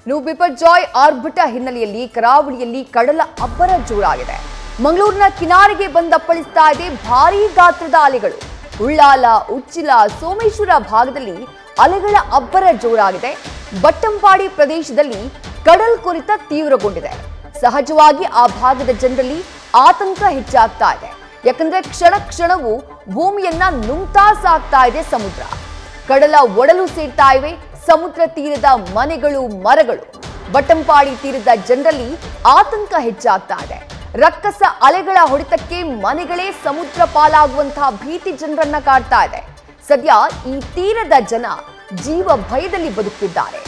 ಇನ್ನು ಬಿಪರ್ಜಾಯ್ ಆರ್ಭಟ ಹಿನ್ನೆಲೆಯಲ್ಲಿ ಕರಾವಳಿಯಲ್ಲಿ ಕಡಲ ಅಬ್ಬರ ಜೋರಾಗಿದೆ ಮಂಗಳೂರಿನ ಕಿನಾರೆಗೆ ಬಂದಪ್ಪಳಿಸ್ತಾ ಇದೆ ಭಾರೀ ಗಾತ್ರದ ಅಲೆಗಳು ಉಳ್ಳಾಲ ಉಚ್ಚಿಲ ಸೋಮೇಶ್ವರ ಭಾಗದಲ್ಲಿ ಅಲೆಗಳ ಅಬ್ಬರ ಜೋರಾಗಿದೆ ಬಟ್ಟಂಪಾಡಿ ಪ್ರದೇಶದಲ್ಲಿ ಕಡಲ್ ಕೊರೆತ ತೀವ್ರಗೊಂಡಿದೆ ಸಹಜವಾಗಿ ಆ ಭಾಗದ ಜನರಲ್ಲಿ ಆತಂಕ ಹೆಚ್ಚಾಗ್ತಾ ಇದೆ ಯಾಕಂದ್ರೆ ಕ್ಷಣ ಕ್ಷಣವೂ ಭೂಮಿಯನ್ನ ನುಂಗ್ತಾ ಸಾಗ್ತಾ ಇದೆ ಸಮುದ್ರ ಕಡಲ ಒಡಲು ಸೇರ್ತಾ ಇವೆ ಸಮುದ್ರ ತೀರದ ಮನೆಗಳು ಮರಗಳು ಬಟ್ಟಂಪಾಡಿ ತೀರದ ಜನರಲ್ಲಿ ಆತಂಕ ಹೆಚ್ಚಾಗ್ತಾ ಇದೆ ರಕ್ಕಸ ಅಲೆಗಳ ಹೊಡೆತಕ್ಕೆ ಮನೆಗಳೇ ಸಮುದ್ರ ಪಾಲಾಗುವಂತಹ ಭೀತಿ ಜನರನ್ನ ಕಾಡ್ತಾ ಇದೆ ಸದ್ಯ ಈ ತೀರದ ಜನ ಜೀವ ಭಯದಲ್ಲಿ ಬದುಕ್ತಿದ್ದಾರೆ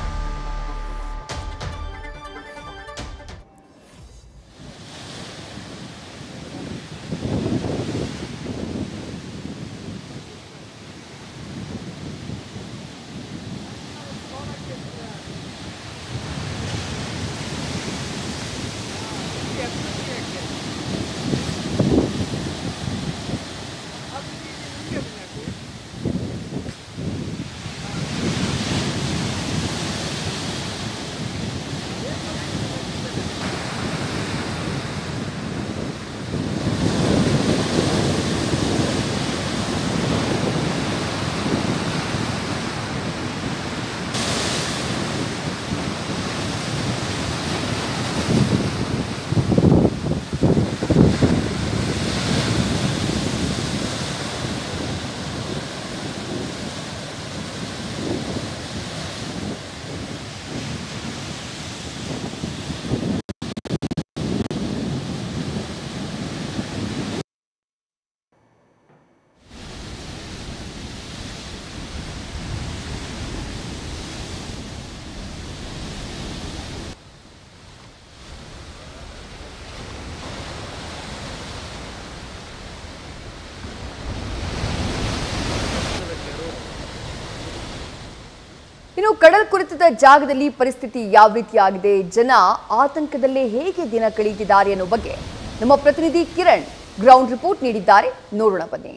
ಇನ್ನು ಕಡಲ್ ಕುರಿತದ ಜಾಗದಲ್ಲಿ ಪರಿಸ್ಥಿತಿ ಯಾವ ರೀತಿಯಾಗಿದೆ ಜನ ಆತಂಕದಲ್ಲೇ ಹೇಗೆ ದಿನ ಕಳೆಯುತ್ತಿದ್ದಾರೆ ಅನ್ನೋ ಬಗ್ಗೆ ನಮ್ಮ ಪ್ರತಿನಿಧಿ ಕಿರಣ್ ಗ್ರೌಂಡ್ ರಿಪೋರ್ಟ್ ನೀಡಿದ್ದಾರೆ ನೋಡೋಣ ಬನ್ನಿ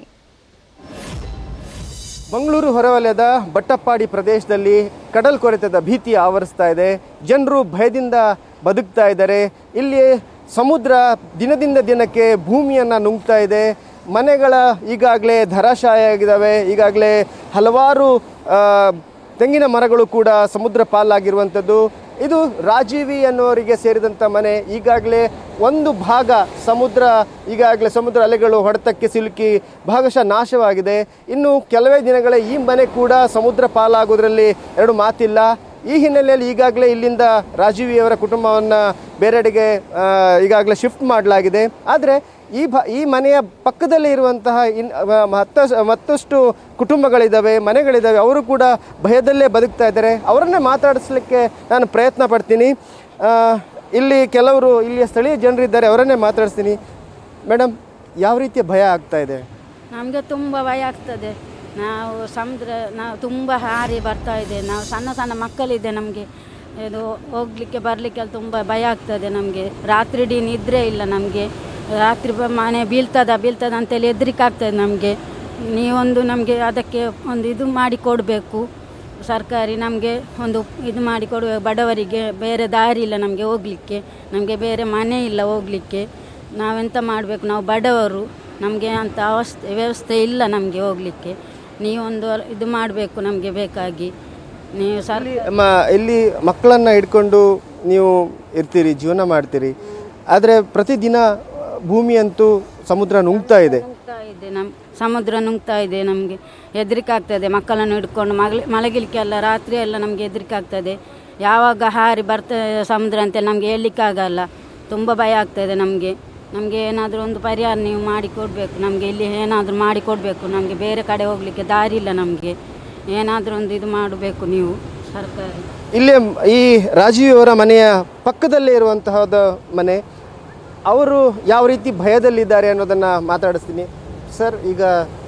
ಮಂಗಳೂರು ಹೊರವಲಯದ ಬಟ್ಟಪ್ಪಾಡಿ ಪ್ರದೇಶದಲ್ಲಿ ಕಡಲ್ ಕೊರೆತದ ಭೀತಿ ಆವರಿಸ್ತಾ ಇದೆ ಜನರು ಭಯದಿಂದ ಬದುಕ್ತಾ ಇದ್ದಾರೆ ಇಲ್ಲಿ ಸಮುದ್ರ ದಿನದಿಂದ ದಿನಕ್ಕೆ ಭೂಮಿಯನ್ನು ನುಂಗ್ತಾ ಇದೆ ಮನೆಗಳ ಈಗಾಗಲೇ ಧರಾಶಾಯ ಆಗಿದ್ದಾವೆ ಈಗಾಗಲೇ ಹಲವಾರು ಆ, ತೆಂಗಿನ ಮರಗಳು ಕೂಡ ಸಮುದ್ರ ಪಾಲಾಗಿರುವಂಥದ್ದು ಇದು ರಾಜೀವಿ ಅನ್ನೋರಿಗೆ ಸೇರಿದಂಥ ಮನೆ ಈಗಾಗಲೇ ಒಂದು ಭಾಗ ಸಮುದ್ರ ಈಗಾಗಲೇ ಸಮುದ್ರ ಅಲೆಗಳು ಹೊಡೆತಕ್ಕೆ ಸಿಲುಕಿ ಭಾಗಶಃ ನಾಶವಾಗಿದೆ ಇನ್ನು ಕೆಲವೇ ದಿನಗಳೇ ಈ ಮನೆ ಕೂಡ ಸಮುದ್ರ ಪಾಲಾಗೋದ್ರಲ್ಲಿ ಎರಡು ಮಾತಿಲ್ಲ ಈ ಹಿನ್ನೆಲೆಯಲ್ಲಿ ಈಗಾಗಲೇ ಇಲ್ಲಿಂದ ರಾಜೀವಿಯವರ ಕುಟುಂಬವನ್ನು ಬೇರೆಡೆಗೆ ಆ, ಈಗಾಗಲೇ ಶಿಫ್ಟ್ ಮಾಡಲಾಗಿದೆ ಆದರೆ ಈ ಭ ಈ ಮನೆಯ ಪಕ್ಕದಲ್ಲೇ ಇರುವಂತಹ ಇನ್ ಅವ- ಮತ್ತಷ್ಟು ಮತ್ತಷ್ಟು ಕುಟುಂಬಗಳಿದ್ದಾವೆ ಮನೆಗಳಿದ್ದಾವೆ ಅವರು ಕೂಡ ಭಯದಲ್ಲೇ ಬದುಕ್ತಾ ಇದ್ದಾರೆ ಅವರನ್ನೇ ಮಾತಾಡಿಸ್ಲಿಕ್ಕೆ ನಾನು ಪ್ರಯತ್ನ ಪಡ್ತೀನಿ ಆ, ಇಲ್ಲಿ ಕೆಲವರು ಇಲ್ಲಿಯ ಸ್ಥಳೀಯ ಜನರಿದ್ದಾರೆ ಅವರನ್ನೇ ಮಾತಾಡಿಸ್ತೀನಿ ಮೇಡಮ್ ಯಾವ ರೀತಿಯ ಭಯ ಆಗ್ತಾ ಇದೆ ನಮಗೆ ತುಂಬ ಭಯ ಆಗ್ತದೆ ನಾವು ಸಮುದ್ರ ನಾವು ತುಂಬ ಹಾರಿ ಬರ್ತಾ ಇದೆ ನಾವು ಸಣ್ಣ ಸಣ್ಣ ಮಕ್ಕಳಿದೆ ನಮಗೆ ಇದು ಹೋಗ್ಲಿಕ್ಕೆ ಬರಲಿಕ್ಕೆ ತುಂಬ ಭಯ ಆಗ್ತದೆ ನಮಗೆ ರಾತ್ರಿ ಇಡೀ ನಿದ್ರೆ ಇಲ್ಲ ನಮಗೆ ರಾತ್ರಿ ಬ- ಮನೆ ಬೀಳ್ತದ ಬೀಳ್ತದ ಅಂತೇಳಿ ಹೆದರಿಕೆ ಆಗ್ತದೆ ನಮಗೆ ನೀವೊಂದು ನಮಗೆ ಅದಕ್ಕೆ ಒಂದು ಇದು ಮಾಡಿ ಕೊಡಬೇಕು ಸರ್ಕಾರಿ ನಮಗೆ ಒಂದು ಇದು ಮಾಡಿ ಕೊಡಬೇಕು ಬಡವರಿಗೆ ಬೇರೆ ದಾರಿ ಇಲ್ಲ ನಮಗೆ ಹೋಗಲಿಕ್ಕೆ ನಮಗೆ ಬೇರೆ ಮನೆ ಇಲ್ಲ ಹೋಗಲಿಕ್ಕೆ ನಾವೆಂತ ಮಾಡಬೇಕು ನಾವು ಬಡವರು ನಮಗೆ ಅಂಥ ಅವಸ್ಥೆ ವ್ಯವಸ್ಥೆ ಇಲ್ಲ ನಮಗೆ ಹೋಗಲಿಕ್ಕೆ ನೀವೊಂದು ಇದು ಮಾಡಬೇಕು ನಮಗೆ ಬೇಕಾಗಿ ನೀವು ಸರ್ ಇಲ್ಲಿ ಮ- ಇಲ್ಲಿ ಮಕ್ಕಳನ್ನು ಹಿಡ್ಕೊಂಡು ನೀವು ಇರ್ತೀರಿ ಜೀವನ ಮಾಡ್ತೀರಿ ಆದರೆ ಪ್ರತಿದಿನ ಭೂಮಿಯಂತೂ ಸಮುದ್ರ ನುಂಗ್ತಾ ಇದೆ ನುಂಗ್ತಾ ಇದೆ ನಮ್ಮ ಸಮುದ್ರ ನುಂಗ್ತಾ ಇದೆ ನಮಗೆ ಹೆದರಿಕೆ ಆಗ್ತದೆ ಮಕ್ಕಳನ್ನು ಹಿಡ್ಕೊಂಡು ಮಗಳ ಮಲಗಲಿಕ್ಕೆ ಎಲ್ಲ ರಾತ್ರಿ ಎಲ್ಲ ನಮಗೆ ಹೆದರಿಕೆ ಆಗ್ತದೆ ಯಾವಾಗ ಹಾರಿ ಬರ್ತದೆ ಸಮುದ್ರ ಅಂತೇಳಿ ನಮಗೆ ಹೇಳಲಿಕ್ಕಾಗಲ್ಲ ತುಂಬ ಭಯ ಆಗ್ತದೆ ನಮಗೆ ನಮಗೆ ಏನಾದರೂ ಒಂದು ಪರಿಹಾರ ನೀವು ಮಾಡಿ ಕೊಡಬೇಕು ನಮಗೆ ಇಲ್ಲಿ ಏನಾದರೂ ಮಾಡಿ ಕೊಡಬೇಕು ನಮಗೆ ಬೇರೆ ಕಡೆ ಹೋಗಲಿಕ್ಕೆ ದಾರಿ ಇಲ್ಲ ನಮಗೆ ಏನಾದರೂ ಒಂದು ಇದು ಮಾಡಬೇಕು ನೀವು ಸರ್ಕಾರಿ ಇಲ್ಲಿ ಈ ರಾಜೀವ್ ಅವರ ಮನೆಯ ಪಕ್ಕದಲ್ಲೇ ಇರುವಂತಹದ ಮನೆ ಅವರು ಯಾವ ರೀತಿ ಭಯದಲ್ಲಿದ್ದಾರೆ ಅನ್ನೋದನ್ನು ಮಾತಾಡಿಸ್ತೀನಿ ಸರ್ ಈಗ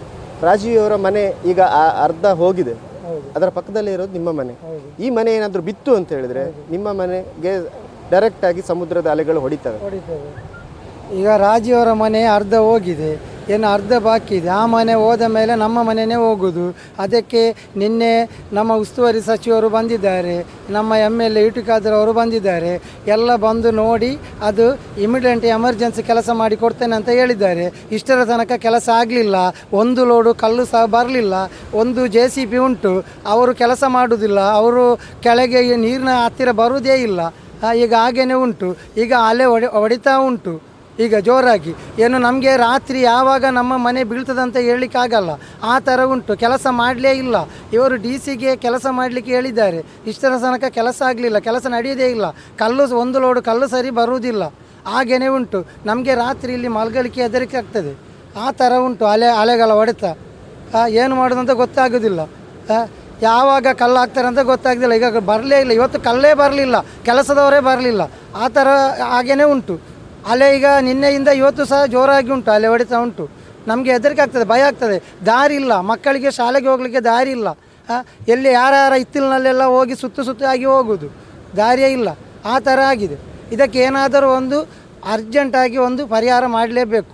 ರಾಜೀವ್ ಅವರ ಮನೆ ಈಗ ಆ- ಅರ್ಧ ಹೋಗಿದೆ ಅದರ ಪಕ್ಕದಲ್ಲೇ ಇರೋದು ನಿಮ್ಮ ಮನೆ ಈ ಮನೆ ಏನಾದರೂ ಬಿತ್ತು ಅಂತ ಹೇಳಿದ್ರೆ ನಿಮ್ಮ ಮನೆಗೆ ಡೈರೆಕ್ಟ್ ಆಗಿ ಸಮುದ್ರದ ಅಲೆಗಳು ಹೊಡಿತವೆ ಹೊಡಿತೇವೆ ಈಗ ರಾಜಿಯವರ ಮನೆ ಅರ್ಧ ಹೋಗಿದೆ ಏನು ಅರ್ಧ ಬಾಕಿ ಇದೆ ಆ ಮನೆ ಹೋದ ಮೇಲೆ ನಮ್ಮ ಮನೆಯೇ ಹೋಗೋದು ಅದಕ್ಕೆ ನಿನ್ನೆ ನಮ್ಮ ಉಸ್ತುವಾರಿ ಸಚಿವರು ಬಂದಿದ್ದಾರೆ ನಮ್ಮ ಎಮ್ ಎಲ್ ಎ ಯುಟಿಕಾದರ್ ಅವರು ಬಂದಿದ್ದಾರೆ ಎಲ್ಲ ಬಂದು ನೋಡಿ ಅದು ಇಮಿಡಿಯೇಟ್ ಎಮರ್ಜೆನ್ಸಿ ಕೆಲಸ ಮಾಡಿ ಕೊಡ್ತೇನೆ ಅಂತ ಹೇಳಿದ್ದಾರೆ ಇಷ್ಟರ ತನಕ ಕೆಲಸ ಆಗಲಿಲ್ಲ ಒಂದು ಲೋಡು ಕಲ್ಲು ಸಹ ಬರಲಿಲ್ಲ ಒಂದು ಜೆ ಸಿ ಪಿ ಉಂಟು ಅವರು ಕೆಲಸ ಮಾಡುವುದಿಲ್ಲ ಅವರು ಕೆಳಗೆ ಈ ನೀರಿನ ಹತ್ತಿರ ಬರುವುದೇ ಇಲ್ಲ ಆ, ಈಗ ಹಾಗೇನೆ ಉಂಟು ಈಗ ಅಲೆ ಹೊಡೆ ಹೊಡಿತಾ ಉಂಟು ಈಗ ಜೋರಾಗಿ ಏನು ನಮಗೆ ರಾತ್ರಿ ಯಾವಾಗ ನಮ್ಮ ಮನೆ ಬೀಳ್ತದಂತ ಹೇಳಲಿಕ್ಕೆ ಆಗಲ್ಲ ಆ ಥರ ಉಂಟು ಕೆಲಸ ಮಾಡಲೇ ಇಲ್ಲ ಇವರು ಡಿ ಸಿಗೆ ಕೆಲಸ ಮಾಡಲಿಕ್ಕೆ ಹೇಳಿದ್ದಾರೆ ಇಷ್ಟರ ತನಕ ಕೆಲಸ ಆಗಲಿಲ್ಲ ಕೆಲಸ ನಡೆಯೋದೇ ಇಲ್ಲ ಕಲ್ಲು ಸ- ಒಂದು ಲೋಡು ಕಲ್ಲು ಸರಿ ಬರುವುದಿಲ್ಲ ಹಾಗೇನೆ ಉಂಟು ನಮಗೆ ರಾತ್ರಿ ಇಲ್ಲಿ ಮಲ್ಗಲಿಕ್ಕೆ ಹೆದರಿಕೆ ಆಗ್ತದೆ ಆ ಥರ ಉಂಟು ಅಲೆ ಅಲೆಗಳ ಹೊಡೆತ ಆ, ಏನು ಮಾಡೋದಂತ ಗೊತ್ತಾಗೋದಿಲ್ಲ ಆ, ಯಾವಾಗ ಕಲ್ಲು ಹಾಕ್ತಾರೆ ಅಂತ ಗೊತ್ತಾಗ್ತಿಲ್ಲ ಈಗ ಬರಲೇ ಇಲ್ಲ ಇವತ್ತು ಕಲ್ಲೇ ಬರಲಿಲ್ಲ ಕೆಲಸದವರೇ ಬರಲಿಲ್ಲ ಆ ಥರ ಹಾಗೇನೆ ಉಂಟು ಅಲೆ ಈಗ ನಿನ್ನೆಯಿಂದ ಇವತ್ತು ಸಹ ಜೋರಾಗಿ ಉಂಟು ಅಲೆ ಹೊಡಿತಾ ಉಂಟು ನಮಗೆ ಹೆದರಿಕೆ ಆಗ್ತದೆ ಭಯ ಆಗ್ತದೆ ದಾರಿ ಇಲ್ಲ ಮಕ್ಕಳಿಗೆ ಶಾಲೆಗೆ ಹೋಗಲಿಕ್ಕೆ ದಾರಿ ಇಲ್ಲ ಆ, ಎಲ್ಲಿ ಯಾರ್ಯಾರ ಇತ್ತಿಲಿನಲ್ಲೆಲ್ಲ ಹೋಗಿ ಸುತ್ತು ಸುತ್ತು ಆಗಿ ಹೋಗುದು ದಾರಿಯೇ ಇಲ್ಲ ಆ ಥರ ಆಗಿದೆ ಇದಕ್ಕೆ ಏನಾದರೂ ಒಂದು ಅರ್ಜೆಂಟಾಗಿ ಒಂದು ಪರಿಹಾರ ಮಾಡಲೇಬೇಕು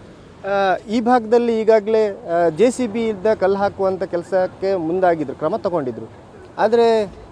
ಆ, ಈ ಭಾಗದಲ್ಲಿ ಈಗಾಗಲೇ ಜೆ ಸಿ ಬಿ ಇದ್ದ ಕಲ್ಲು ಹಾಕುವಂಥ ಕೆಲಸಕ್ಕೆ ಮುಂದಾಗಿದ್ರು ಕ್ರಮ ತಗೊಂಡಿದ್ರು ಆದರೆ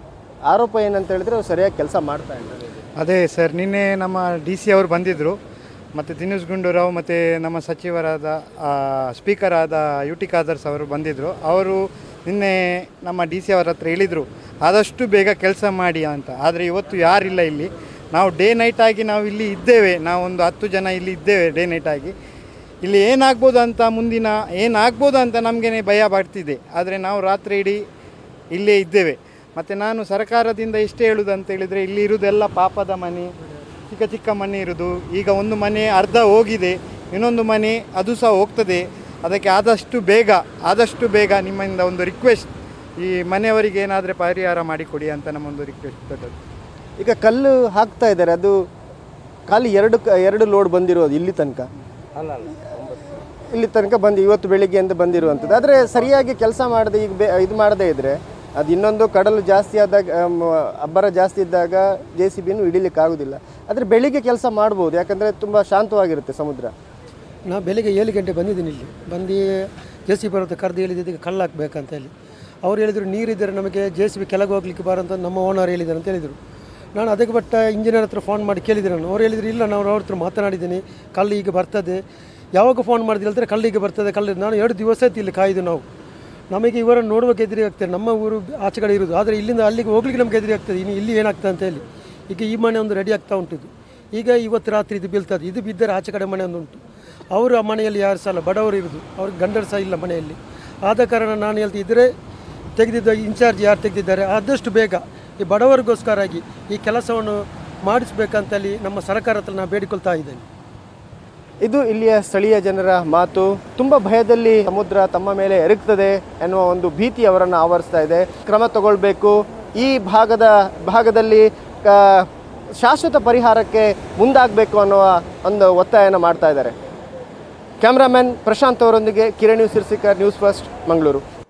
ಆರೋಪ ಏನಂತ ಹೇಳಿದ್ರೆ ಅವ್ರು ಸರಿಯಾಗಿ ಕೆಲಸ ಮಾಡ್ತಾ ಇಲ್ಲ ಅದೇ ಸರ್ ನಿನ್ನೆ ನಮ್ಮ ಡಿ ಸಿ ಅವರು ಬಂದಿದ್ದರು ಮತ್ತು ದಿನೇಶ್ ಗುಂಡೂರಾವ್ ಮತ್ತು ನಮ್ಮ ಸಚಿವರಾದ ಆ, ಸ್ಪೀಕರ್ ಆದ ಯು ಟಿ ಖಾದರ್ಸ್ ಅವರು ಬಂದಿದ್ದರು ಅವರು ನಿನ್ನೆ ನಮ್ಮ ಡಿ ಸಿ ಅವರ ಹತ್ರ ಹೇಳಿದರು ಆದಷ್ಟು ಬೇಗ ಕೆಲಸ ಮಾಡಿ ಅಂತ ಆದರೆ ಇವತ್ತು ಯಾರಿಲ್ಲ ಇಲ್ಲಿ ನಾವು ಡೇ ನೈಟ್ ಆಗಿ ನಾವು ಇಲ್ಲಿ ಇದ್ದೇವೆ ನಾವೊಂದು ಹತ್ತು ಜನ ಇಲ್ಲಿ ಇದ್ದೇವೆ ಡೇ ನೈಟ್ ಆಗಿ ಇಲ್ಲಿ ಏನಾಗ್ಬೋದು ಅಂತ ಮುಂದಿನ ಏನಾಗ್ಬೋದು ಅಂತ ನಮಗೇನೆ ಭಯ ಬರ್ತಿದೆ ಆದರೆ ನಾವು ರಾತ್ರಿ ಇಡೀ ಇಲ್ಲೇ ಇದ್ದೇವೆ ಮತ್ತು ನಾನು ಸರ್ಕಾರದಿಂದ ಇಷ್ಟೇ ಹೇಳುದು ಅಂತ ಹೇಳಿದರೆ ಇಲ್ಲಿ ಇರುವುದೆಲ್ಲ ಪಾಪದ ಮನೆ ಚಿಕ್ಕ ಚಿಕ್ಕ ಮನೆ ಇರುವುದು ಈಗ ಒಂದು ಮನೆ ಅರ್ಧ ಹೋಗಿದೆ ಇನ್ನೊಂದು ಮನೆ ಅದು ಸಹ ಹೋಗ್ತದೆ ಅದಕ್ಕೆ ಆದಷ್ಟು ಬೇಗ ಆದಷ್ಟು ಬೇಗ ನಿಮ್ಮಿಂದ ಒಂದು ರಿಕ್ವೆಸ್ಟ್ ಈ ಮನೆಯವರಿಗೆ ಏನಾದರೆ ಪರಿಹಾರ ಮಾಡಿಕೊಡಿ ಅಂತ ನಮ್ಮೊಂದು ರಿಕ್ವೆಸ್ಟ್ ದೊಡ್ಡದು ಈಗ ಕಲ್ಲು ಹಾಕ್ತಾ ಇದ್ದಾರೆ ಅದು ಖಾಲಿ ಎರಡು ಕ- ಎರಡು ಲೋಡ್ ಬಂದಿರೋದು ಇಲ್ಲಿ ತನಕ ಇಲ್ಲಿ ತನಕ ಬಂದು ಇವತ್ತು ಬೆಳಿಗ್ಗೆ ಅಂತ ಬಂದಿರುವಂಥದ್ದು ಆದರೆ ಸರಿಯಾಗಿ ಕೆಲಸ ಮಾಡದೆ ಈಗ ಬೇ ಇದು ಮಾಡದೇ ಇದ್ದರೆ ಅದು ಇನ್ನೊಂದು ಕಡಲು ಜಾಸ್ತಿ ಆದಾಗ ಆಮ್, ಅಬ್ಬರ ಜಾಸ್ತಿ ಇದ್ದಾಗ ಜೆ ಸಿ ಬಿನೂ ಹಿಡಿಲಿಕ್ಕೆ ಆಗೋದಿಲ್ಲ ಆದರೆ ಬೆಳಿಗ್ಗೆ ಕೆಲಸ ಮಾಡ್ಬೋದು ಯಾಕಂದರೆ ತುಂಬ ಶಾಂತವಾಗಿರುತ್ತೆ ಸಮುದ್ರ ನಾ ಬೆಳಿಗ್ಗೆ ಏಳು ಗಂಟೆ ಬಂದಿದ್ದೀನಿ ಇಲ್ಲಿ ಬಂದು ಜೆ ಸಿ ಬಿ ಹತ್ರ ಕರೆದು ಹೇಳಿದ್ದಕ್ಕೆ ಕಲ್ಲು ಹಾಕ್ಬೇಕಂತ ಹೇಳಿ ಅವ್ರು ಹೇಳಿದರು ನೀರಿದ್ದರೆ ನಮಗೆ ಜೆ ಸಿ ಬಿ ಕೆಳಗೆ ಹೋಗ್ಲಿಕ್ಕೆ ಬಾರಂತ ನಮ್ಮ ಓನರ್ ಹೇಳಿದ್ದಾರೆ ಅಂತ ಹೇಳಿದರು ನಾನು ಅದಕ್ಕೆ ಬಟ್ಟ ಇಂಜಿನಿಯರ್ ಹತ್ರ ಫೋನ್ ಮಾಡಿ ಕೇಳಿದೆ ನಾನು ಅವ್ರು ಹೇಳಿದ್ರು ಇಲ್ಲ ನಾನು ಅವ್ರ ಹತ್ರ ಮಾತನಾಡಿದ್ದೀನಿ ಕಲ್ಲು ಈಗ ಬರ್ತದೆ ಯಾವಾಗ ಫೋನ್ ಮಾಡಿದ್ರೆ ಹೇಳ್ತಾರೆ ಕಲ್ಲು ಈಗ ಬರ್ತದೆ ಕಲ್ಲು ನಾನು ಎರಡು ದಿವಸ ಆಯ್ತು ಇಲ್ಲಿ ಕಾಯ್ದು ನಾವು ನಮಗೆ ಇವರನ್ನು ನೋಡುವಾಗ ಎದುರಿ ಆಗ್ತದೆ ನಮ್ಮ ಊರು ಆಚೆ ಕಡೆ ಇರೋದು ಆದರೆ ಇಲ್ಲಿಂದ ಅಲ್ಲಿಗೆ ಹೋಗ್ಲಿಕ್ಕೆ ನಮಗೆ ಎದುರಿ ಆಗ್ತದೆ ಇನ್ನು ಇಲ್ಲಿ ಏನಾಗ್ತದೆ ಅಂತ ಹೇಳಿ ಈಗ ಈ ಮನೆ ಒಂದು ರೆಡಿ ಆಗ್ತಾ ಉಂಟು ಇದು ಈಗ ಇವತ್ತು ರಾತ್ರಿ ಇದು ಬೀಳ್ತದೆ ಇದು ಬಿದ್ದರೆ ಆಚೆ ಕಡೆ ಮನೆ ಒಂದು ಉಂಟು ಅವರು ಆ ಮನೆಯಲ್ಲಿ ಯಾರು ಸಹ ಅಲ್ಲ ಬಡವರು ಇರೋದು ಅವ್ರಿಗೆ ಗಂಡರು ಸಹ ಇಲ್ಲ ಮನೆಯಲ್ಲಿ ಆದ ಕಾರಣ ನಾನು ಹೇಳ್ತಾ ಇದ್ರೆ ತೆಗೆದಿದ್ದ ಇನ್ಚಾರ್ಜ್ ಯಾರು ತೆಗೆದಿದ್ದಾರೆ ಆದಷ್ಟು ಬೇಗ ಈ ಬಡವರಿಗೋಸ್ಕರಾಗಿ ಈ ಕೆಲಸವನ್ನು ಮಾಡಿಸ್ಬೇಕಂತೇಳಿ ನಮ್ಮ ಸರ್ಕಾರ ಹತ್ರ ನಾನು ಬೇಡಿಕೊಳ್ತಾ ಇದ್ದೇನೆ ಇದು ಇಲ್ಲಿಯ ಸ್ಥಳೀಯ ಜನರ ಮಾತು ತುಂಬ ಭಯದಲ್ಲಿ ಸಮುದ್ರ ತಮ್ಮ ಮೇಲೆ ಎರಗ್ತದೆ ಎನ್ನುವ ಒಂದು ಭೀತಿ ಅವರನ್ನು ಆವರಿಸ್ತಾ ಇದೆ ಕ್ರಮ ತಗೊಳ್ಬೇಕು ಈ ಭಾಗದ ಭಾಗದಲ್ಲಿ ಆ, ಶಾಶ್ವತ ಪರಿಹಾರಕ್ಕೆ ಮುಂದಾಗಬೇಕು ಅನ್ನುವ ಒಂದು ಒತ್ತಾಯನ ಮಾಡ್ತಾ ಇದ್ದಾರೆ ಕ್ಯಾಮ್ರಾಮನ್ ಪ್ರಶಾಂತ್ ಅವರೊಂದಿಗೆ ಕಿರಣ್ ಸಿರ್ಸಿಕರ್ ನ್ಯೂಸ್ ಫಸ್ಟ್ ಮಂಗಳೂರು